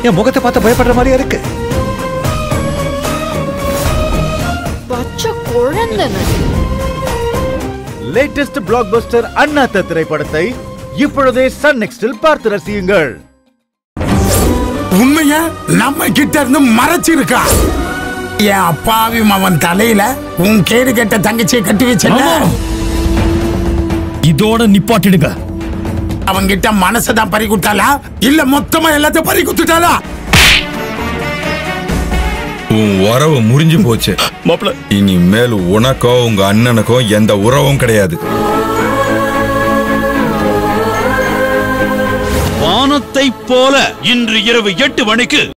என் முகத்தை பார்த்து பயப்படுற மாதிரியா இருக்கு பச்சை குழந்தைங்க லேட்டஸ்ட் பிளாக் பஸ்டர் அண்ணாத்த திரைப்படத்தை இப்பொழுதே சன் நெக்ஸ்டில் பார்த்து ரசியுங்கள் உண்மைய நம்ம கிட்ட இருந்து மறைச்சிருக்கா என் அப்பாவி அவன் தலையில உன் கேடு கெட்ட தங்கச்சியை கட்டி வச்சல இதோட நிப்பாட்டிடுங்க அவங்கிட்ட மனசை தான் பறி கொடுத்தாளா இல்ல மொத்தமா எல்லாத்தையும் பறி கொடுத்துட்டாளா உன் உறவு முறிஞ்சு போச்சு மாப்பிள இனிமேல் உனக்கோ உங்க அண்ணனுக்கோ எந்த உறவும் கிடையாது வானத்தைப் போல இன்று இரவு எட்டு மணிக்கு